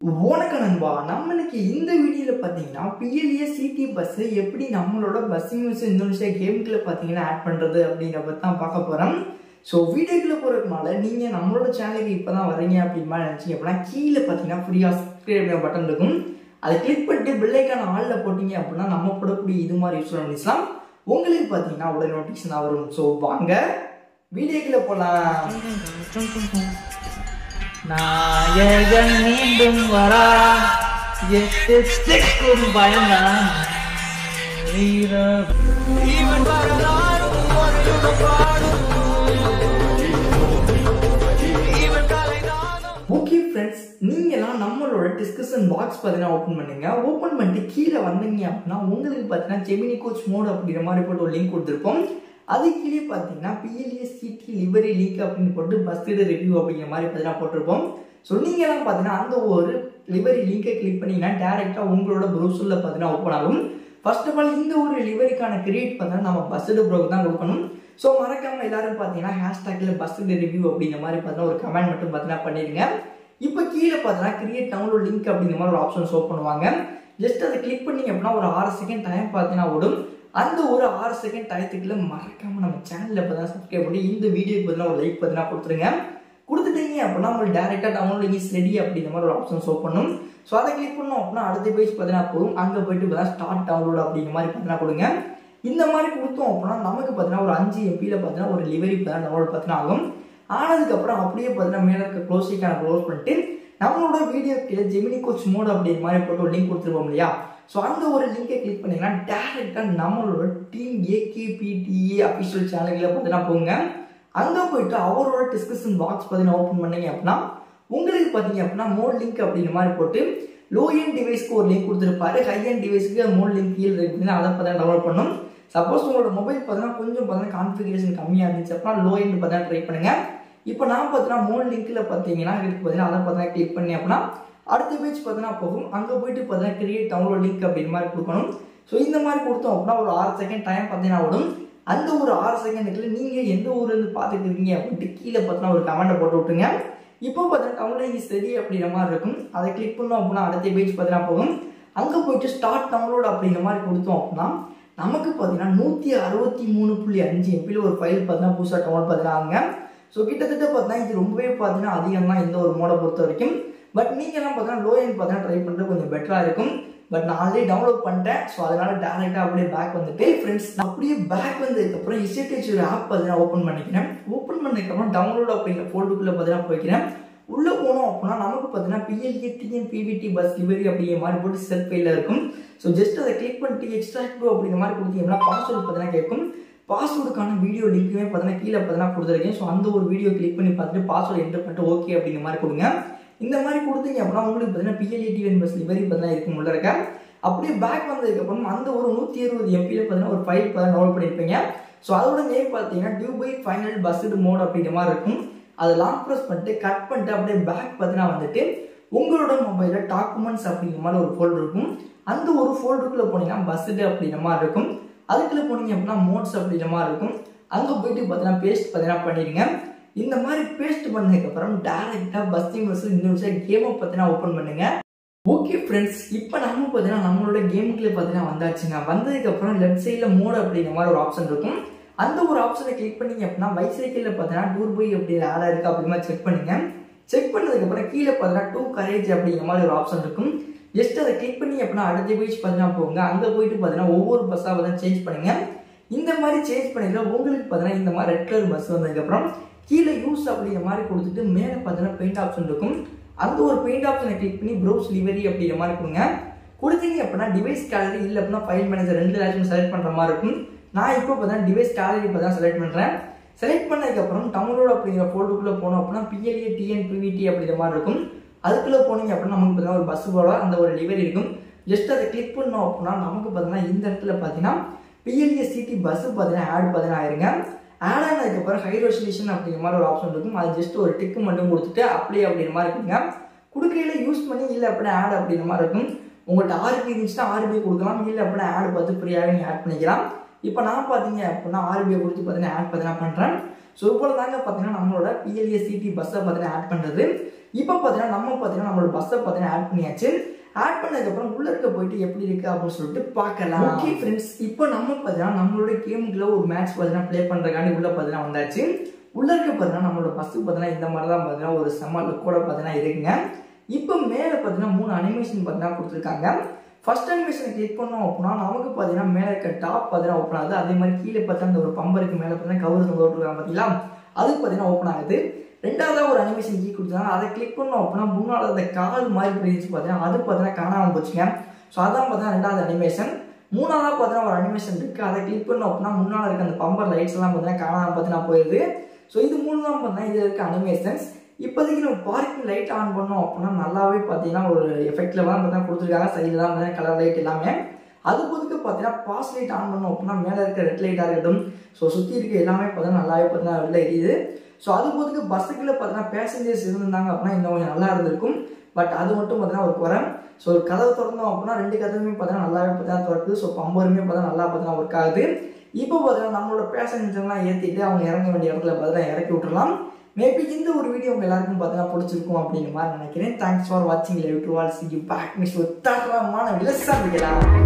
வணக்கம் நண்பா நம்ம இன்னைக்கு இந்த வீடியோவில் பார்த்தீங்கன்னா பிஎல்ஏ சிடி பஸ் எப்படி நம்மளோட பஸ் மியூஸ் இந்தோனேஷியா கேமுக்குள்ள பார்த்தீங்கன்னா ஆட் பண்ணுறது அப்படிங்கிறத தான் பார்க்க போகிறோம் ஸோ வீடியோக்குள்ள போகிறதுனால நீங்கள் நம்மளோட சேனலுக்கு இப்போ தான் வரீங்க அப்படின்னு மாதிரி நினச்சிங்க அப்படின்னா கீழே பார்த்தீங்கன்னா ஃப்ரீயாக சப்ஸ்கிரைப் பட்டன் இருக்கும் அதை கிளிக் பண்ணிட்டு பில்லைக்கான ஆளில் போட்டீங்க அப்படின்னா நம்ம போடக்கூடிய இது மாதிரி யூஸ் பண்ணிக்கலாம் உங்களுக்கு பார்த்தீங்கன்னா உடனே நோட்டிஃபிகேஷன் வரும் ஸோ வாங்க வீடியோக்குள்ள போகலாம் நாயகன் மீண்டும் வரா எட்டு திக்கும் பயந்தான் வீரம் இவன் வரலாறும் ஒரு யுகப்பாடும் இவன் கலைதானம் ஓகே ஃப்ரெண்ட்ஸ் நீங்களாம் நம்மளோட டிஸ்கஷன் பாக்ஸ் பார்த்தீங்கன்னா ஓப்பன் பண்ணுங்க ஓப்பன் பண்ணிட்டு கீழே வந்தீங்க அப்படின்னா உங்களுக்கு பார்த்தீங்கன்னா ஜெமினி கோச் மோட் அப்படிங்கிற மாதிரி போட்டு ஒரு லிங்க் கொடுத்துருப்போம் அது கீழே பார்த்தீங்கன்னா பிஎல்ஏ சிடி லிவரி லிங்க் அப்படின்னு போட்டு பஸ் ரிவ்யூ அப்படிங்கிற மாதிரி பார்த்தீங்கன்னா போட்டிருப்போம் ஸோ நீங்களாம் பார்த்தீங்கன்னா அந்த ஒரு லிவரி லிங்கை கிளிக் பண்ணீங்கன்னா டேரெக்டாக உங்களோட ப்ரௌசரில் பார்த்தீங்கன்னா ஓப்பன் ஆகும் ஃபர்ஸ்ட் ஆஃப் ஆல் இந்த ஒரு லிவரிக்கான கிரியேட் பார்த்தீங்கன்னா நம்ம பஸ்ஸு ப்ரோக்கு தான் கொடுக்கணும் ஸோ மறக்காம எல்லாரும் பார்த்தீங்கன்னா ஹேஷ்டாக்ல பஸ் ரிவ்யூ அப்படிங்கிற மாதிரி பார்த்தீங்கன்னா ஒரு கமெண்ட் மட்டும் பார்த்தீங்கன்னா பண்ணிடுங்க இப்போ கீழே பார்த்தீங்கன்னா கிரியேட் டவுன்லோட் லிங்க் அப்படிங்கிற மாதிரி ஒரு ஆப்ஷன் ஷோ பண்ணுவாங்க ஜஸ்ட் அதை கிளிக் பண்ணீங்க அப்படின்னா ஒரு ஆறு செகண்ட் டைம் பார்த்தீங்கன்னா ஓடும் அந்த ஒரு ஆறு செகண்ட் டயத்துக்குள்ள மறக்காம நம்ம சேனலில் பார்த்தீங்கன்னா சப்ஸ்கிரைப் பண்ணி இந்த வீடியோக்கு பார்த்தீங்கன்னா ஒரு லைக் பார்த்தீங்கன்னா கொடுத்துருங்க கொடுத்துட்டீங்க அப்படின்னா உங்களுக்கு டேரெக்டாக டவுன்லோட் இஸ் ரெடி அப்படிங்கிற மாதிரி ஒரு ஆப்ஷன் ஷோ பண்ணும் ஸோ அதை கிளிக் பண்ணோம் அப்படின்னா அடுத்த பேஜ் பார்த்தீங்கன்னா போகும் அங்கே போயிட்டு பார்த்தீங்கன்னா ஸ்டார்ட் டவுன்லோட் அப்படிங்கிற மாதிரி பார்த்தீங்கன்னா கொடுங்க இந்த மாதிரி கொடுத்தோம் அப்படின்னா நமக்கு பார்த்தீங்கன்னா ஒரு அஞ்சு எம்பியில் பார்த்தீங்கன்னா ஒரு லிவரி பார்த்தீங்கன்னா டவுன்லோட் பார்த்தீங்கன்னா ஆகும் ஆனதுக்கப்புறம் அப்படியே பார்த்தீங்கன்னா மேலே இருக்க க்ளோஸிக்கான க்ளோஸ் பண்ணிட்டு நம்மளோட வீடியோ கீழே ஜெமினி கோச் மோட் அப்படிங்கிற மாதிரி போட்டு ஒரு லிங்க் கொடுத்துருப்போம் இல்லையா ஸோ அந்த ஒரு லிங்கை கிளிக் பண்ணீங்கன்னா டேரெக்டாக நம்மளோட டீம் ஏகேபிடிஏ அஃபிஷியல் சேனலில் பார்த்தீங்கன்னா போங்க அங்கே போயிட்டு அவரோட டிஸ்கஷன் பாக்ஸ் பார்த்தீங்கன்னா ஓப்பன் பண்ணீங்க அப்படின்னா உங்களுக்கு பார்த்தீங்க அப்படின்னா மோட் லிங்க் அப்படிங்கிற மாதிரி போட்டு லோ என் டிவைஸ்க்கு ஒரு லிங்க் கொடுத்துருப்பாரு ஹை என் டிவைஸ்க்கு மோட் லிங்க் கீழே இருக்குதுன்னு அதை பார்த்தீங்கன்னா டவுன்லோட் பண்ணும் சப்போஸ் உங்களோட மொபைல் பார்த்தீங்கன்னா கொஞ்சம் பார்த்தீங்கன்னா கான்ஃபிகரேஷன் கம்மியாக இருந்துச்சு அப்படின்னா லோ எண்ட் பார்த்தீங்கன்னா ட்ரை பண்ணுங்க இப்போ நான் பார்த்தீங்கன்னா மோட் லிங்க்ல பார்த்தீங்கன்னா இருக்கு பார்த்தீங்கன்னா அதை பார்த்தீங்கன்னா கிளிக் பண்ணி அப்படின்னா அடுத்த பேஜ் பார்த்தீங்கன்னா போகும் அங்கே போயிட்டு பார்த்தீங்கன்னா கிரியேட் டவுன்லோட் லிங்க் அப்படின்ற மாதிரி கொடுக்கணும் ஸோ இந்த மாதிரி கொடுத்தோம் அப்படின்னா ஒரு ஆறு செகண்ட் டைம் பார்த்தீங்கன்னா ஓடும் அந்த ஒரு ஆறு செகண்டுக்குள்ள நீங்கள் எந்த ஊர்லேருந்து பார்த்துட்டு இருக்கீங்க அப்படின்ட்டு கீழே பார்த்தீங்கன்னா ஒரு கமெண்ட்டை போட்டு விட்டுங்க இப்போ பார்த்தீங்கன்னா டவுன்லோட் இஸ் ரெடி அப்படிங்கிற மாதிரி இருக்கும் அதை கிளிக் பண்ணோம் அப்படின்னா அடுத்த பேஜ் பார்த்தீங்கன்னா போகும் அங்கே போயிட்டு ஸ்டார்ட் டவுன்லோட் அப்படிங்கிற மாதிரி கொடுத்தோம் அப்படின்னா நமக்கு பார்த்தீங்கன்னா நூற்றி அறுபத்தி மூணு புள்ளி அஞ்சு எம்பியில் ஒரு ஃபைல் பார்த்தீங்கன்னா புதுசாக டவுன்லோட் பார்த்தீங்கன்னா ஆகுங்க ஸோ கிட்டத்தட்ட பார்த்தீங்கன்னா இது ரொம்பவே பார்த்தீங்கன்னா அதிகம் தான் இந்த ஒரு மோடை பொறுத்த வரைக்கும் பட் நீங்கள்லாம் பார்த்தீங்கன்னா லோ எண்ட் பார்த்தீங்கன்னா ட்ரை பண்ணுறது கொஞ்சம் பெட்டராக இருக்கும் பட் நான் ஆல்ரெடி டவுன்லோட் பண்ணிட்டேன் ஸோ அதனால டேரெக்டாக அப்படியே பேக் வந்துட்டு ஃப்ரெண்ட்ஸ் நான் அப்படியே பேக் வந்ததுக்கப்புறம் இசைடேஜ் ஒரு ஆப் பார்த்தீங்கன்னா ஓப்பன் பண்ணிக்கிறேன் ஓப்பன் பண்ணதுக்கப்புறம் டவுன்லோட் அப்படிங்கிற ஃபோல்டுக்குள்ளே பார்த்தீங்கன்னா போய்க்கிறேன் உள்ளே போனோம் அப்படின்னா நமக்கு பார்த்தீங்கன்னா PLA TN PVT bus livery அப்படிங்கிற மாதிரி போட்டு செட் ஃபைலில் இருக்கும் ஸோ ஜஸ்ட் அதை கிளிக் பண்ணிட்டு எக்ஸ்ட்ராக்ட் ப்ரோ அப்படிங்கிற மாதிரி கொடுத்தீங்கன்னா பாஸ்வேர்டு பார்த்தீங்கன்னா கேட்கும் பாஸ்வேர்டுக்கான வீடியோ லிங்க்குமே பார்த்தீங்கன்னா கீழே பார்த்தீங்கன்னா கொடுத்துருக்கேன் ஸோ அந்த ஒரு வீடியோ கிளிக் பண்ணி பார்த்துட்டு பாஸ்வேர்டு என்டர் பண்ணிட்டு ஓகே அப்படிங்கிற மாதிரி கொடுங்க இந்த மாதிரி கொடுத்தீங்க அப்படின்னா உங்களுக்கு பார்த்தீங்கன்னா பிஎல்ஏ டிஎன் பஸ் லிவரி பார்த்தீங்கன்னா இருக்கும் உள்ள இருக்க அப்படியே பேக் வந்ததுக்கப்புறம் அந்த ஒரு நூற்றி இருபது எம்பியில் பார்த்தீங்கன்னா ஒரு ஃபைல் பார்த்தீங்கன்னா டவுன்லோட் பண்ணியிருப்பீங்க ஸோ அதோட நேம் பார்த்தீங்கன்னா டியூபை ஃபைனல் பஸ்டு மோட் அப்படிங்கிற மாதிரி இருக்கும் அதை லாங் ப்ரெஸ் பண்ணிட்டு கட் பண்ணிட்டு அப்படியே பேக் பார்த்தீங்கன்னா வந்துட்டு உங்களோட மொபைலில் டாக்குமெண்ட்ஸ் அப்படிங்கிற மாதிரி ஒரு ஃபோல்டர் இருக்கும் அந்த ஒரு ஃபோல்டருக்குள்ளே போனீங்கன்னா பஸ்டு அப்படிங்கிற மாதிரி இருக்கும் அதுக்குள்ளே போனீங்க அப்படின்னா மோட்ஸ் அப்படிங்கிற மாதிரி இருக்கும் அங்கே போயிட்டு பார்த்தீங்கன்னா பேஸ்ட் பார்த்தீங்கன்னா பண்ணிடுங்க இந்த மாதிரி பேஸ்ட் பண்ணதுக்கப்புறம் டேரெக்டாக பஸ்ஸிங் பஸ் இந்த விஷயம் கேமை பார்த்தீங்கன்னா ஓப்பன் பண்ணுங்க ஓகே ஃப்ரெண்ட்ஸ் இப்போ நம்ம பார்த்தீங்கன்னா நம்மளோட கேமுக்குள்ளே பார்த்தீங்கன்னா வந்தாச்சுங்க வந்ததுக்கப்புறம் லெஃப்ட் சைடில் மோட் அப்படிங்கிற மாதிரி ஒரு ஆப்ஷன் இருக்கும் அந்த ஒரு ஆப்ஷனை கிளிக் பண்ணீங்க அப்படின்னா பைசைக்கிளில் பார்த்தீங்கன்னா டூர் பை அப்படிங்கிற ஆடாக இருக்குது அப்படிமா செக் பண்ணுங்க செக் பண்ணதுக்கப்புறம் கீழே பார்த்தீங்கன்னா டூ கரேஜ் அப்படிங்கிற மாதிரி ஒரு ஆப்ஷன் இருக்கும் ஜஸ்ட் அதை கிளிக் பண்ணி அப்படின்னா அடுத்த பேஜ் பார்த்தீங்கன்னா போங்க அங்கே போயிட்டு பார்த்தீங்கன்னா ஒவ்வொரு பஸ்ஸாக பார்த்தீங்கன்னா சேஞ்ச் பண்ணுங்க இந்த மாதிரி சேஞ்ச் பண்ணிக்கலாம் உங்களுக்கு பார்த்தீங்கன்னா இந்த மாதிரி ரெட் கலர் பஸ் வந்ததுக்கப்புறம் கீழே யூஸ் அப்படிங்கிற மாதிரி கொடுத்துட்டு மேலே பார்த்தீங்கன்னா பெயிண்ட் ஆப்ஷன் இருக்கும் அந்த ஒரு பெயிண்ட் ஆப்ஷனை கிளிக் பண்ணி ப்ரௌஸ் லிவரி அப்படிங்கிற மாதிரி கொடுங்க கொடுத்தீங்க அப்படின்னா டிவைஸ் கேலரி இல்லை அப்படின்னா ஃபைல் மேனேஜர் ரெண்டு லேஷன் செலக்ட் பண்ணுற மாதிரி இருக்கும் நான் இப்போ பார்த்தீங்கன்னா டிவைஸ் கேலரி இப்போ தான் செலக்ட் பண்ணுறேன் செலக்ட் பண்ணதுக்கப்புறம் டவுன்லோட் அப்படிங்கிற ஃபோல்டுக்குள்ளே போனோம் அப்படின்னா பிஎல்ஏ டிஎன் பிவிடி அப்படிங்கிற மாதிரி இருக்கும் அதுக்குள்ளே போனீங்க அப்படின்னா நமக்கு பார்த்தீங்கன்னா ஒரு பஸ் போல அந்த ஒரு லிவரி இருக்கும் ஜஸ்ட் அதை கிளிக் பண்ணோம் அப்படின்னா நமக்கு பார்த்தீங்கன்னா இந்த இடத்துல பார்த்தீங்கன்னா பிஎல்ஏ சிடி பஸ் பார்த்தீங்கன்னா ஆட் பார்த்தீங்கன்னா ஆயிருங்க ஆட் ஆனதுக்கப்புறம் ஹை ரெசல்யூஷன் அப்படிங்கிற மாதிரி ஒரு ஆப்ஷன் இருக்கும் அது ஜஸ்ட் ஒரு டிக்கு மட்டும் கொடுத்துட்டு அப்ளை அப்படிங்கிற மாதிரி இருக்குங்க கொடுக்கையில யூஸ் பண்ணி இல்லை அப்படின்னா ஆட் அப்படிங்கிற மாதிரி இருக்கும் உங்கள்கிட்ட ஆர்பி இருந்துச்சுன்னா ஆர்பிஐ கொடுக்கலாம் இல்லை அப்படின்னா ஆட் பார்த்து ஃப்ரீயாகவே நீங்கள் ஆட் பண்ணிக்கலாம் இப்போ நான் பார்த்தீங்க அப்படின்னா ஆர்பிஐ கொடுத்து பார்த்தீங்கன்னா ஆட் பார்த்தீங்கன்னா பண்ணுறேன் ஸோ இப்போ தாங்க பார்த்தீங்கன்னா நம்மளோட பிஎல்ஏ சிடி பஸ்ஸை பார்த்தீங்கன்னா ஆட் பண்ணுறது இப்போ பார்த்தீங்கன்னா நம்ம பார்த்தீங்கன்னா நம்மளோட பஸ்ஸை பார்த்தீங்கன்னா ஆட் பண்ணியாச்சு ஆட் பண்ணதுக்கப்புறம் உள்ள இருக்க போயிட்டு எப்படி இருக்கு அப்படின்னு சொல்லிட்டு பார்க்கலாம் ஓகே ஃப்ரெண்ட்ஸ் இப்போ நம்ம பார்த்தீங்கன்னா நம்மளோட கேமுக்குள்ள ஒரு மேட்ச் பார்த்தீங்கன்னா ப்ளே பண்ணுறதுக்காண்டி உள்ள பார்த்தீங்கன்னா வந்தாச்சு உள்ள இருக்க பார்த்தீங்கன்னா நம்மளோட பஸ்ஸு பார்த்தீங்கன்னா இந்த மாதிரி தான் பார்த்தீங்கன்னா ஒரு செம்ம லுக்கோட பார்த்தீங்கன்னா இருக்குங்க இப்போ மேலே பார்த்தீங்கன்னா மூணு அனிமேஷன் பார்த்தீங்கன்னா கொடுத்துருக்காங்க ஃபர்ஸ்ட் அனிமேஷனை கிளிக் பண்ணோம் அப்படின்னா நமக்கு பார்த்தீங்கன்னா மேலே இருக்க டாப் பார்த்தீங்கன்னா ஓப்பன் ஆகுது அதே மாதிரி கீழே பார்த்தா அந்த ஒரு பம்பருக்கு மேலே பார்த்தீங்கன்னா கவர் தொங்க விட்டுருக்காங்க பார்த்தீங்களா அது பார்த்தீங்கன்னா ஓப்பன் ஆகுது ரெண்டாவதாக ஒரு அனிமேஷன் கீ கொடுத்தாங்க அதை கிளிக் பண்ணோம் அப்படின்னா முன்னால் அந்த கால் மாதிரி போயிடுச்சு பார்த்தீங்கன்னா அது பார்த்தீங்கன்னா காணாமல் போச்சுங்க ஸோ அதான் பார்த்தீங்கன்னா ரெண்டாவது அனிமேஷன் மூணாவதாக பார்த்தீங்கன்னா ஒரு அனிமேஷன் இருக்குது அதை கிளிக் பண்ணோம் அப்படின்னா முன்னால் இருக்க அந்த பம்பர் லைட்ஸ் எல்லாம் பார்த்தீங்கன்னா காணாமல் பார்த்தீங்கன்னா போயிடுது ஸோ இது மூணு தான் பார்த்தீங்கன்னா இது இருக்க அனிமேஷன்ஸ் இப்போதைக்கு நம்ம பார்க்கிங் லைட் ஆன் பண்ணோம் அப்படின்னா நல்லாவே பார்த்தீங்கன்னா ஒரு எஃபெக்ட்ல தான் பார்த்தீங்கன்னா கொடுத்துருக்காங்க சைடில் தான் பார்த்தீங்கன்னா கலர் லைட் எல்லாமே அது பொதுக்கு பார்த்தீங்கன்னா பாஸ் லைட் ஆன் பண்ணோம் அப்படின்னா மேலே இருக்க ரெட் லைட்டாக இருக்கட்டும் ஸோ சுற்றி இருக்க எல்லாமே பார்த்தீங்கன்னா நல்லாவே பார்த்தீங்கன்னா வெளில எரியுது ஸோ அது பொதுக்கு பஸ்ஸுக்குள்ள பார்த்தீங்கன்னா பேசஞ்சர்ஸ் இருந்தாங்க அப்படின்னா இன்னும் கொஞ்சம் நல்லா இருந்திருக்கும் பட் அது மட்டும் பார்த்தீங்கன்னா ஒரு குறை ஸோ கதவு திறந்தோம் அப்படின்னா ரெண்டு கதவுமே பார்த்தீங்கன்னா நல்லாவே பார்த்தீங்கன்னா திறக்குது ஸோ பம்பருமே பார்த்தீங்கன்னா நல்லா பார்த்தீங்கன்னா ஒர்க் ஆகுது இப்போ பார்த்தீங்கன்னா நம்மளோட பேசஞ்சர்லாம் ஏற்றிட்டு அவங்க இறங்க வேண்டிய இடத்துல பார்த்தீங்கன்னா இறக்கி விட்டுறலாம் மேபி இந்த ஒரு வீடியோ உங்க எல்லாருக்கும் பார்த்தீங்கன்னா பிடிச்சிருக்கும் அப்படிங்கிற மாதிரி நினைக்கிறேன் தேங்க்ஸ் ஃபார் வாட்சிங் live to all see you back miss ஒரு தரமான விலசாமிக்கலாம்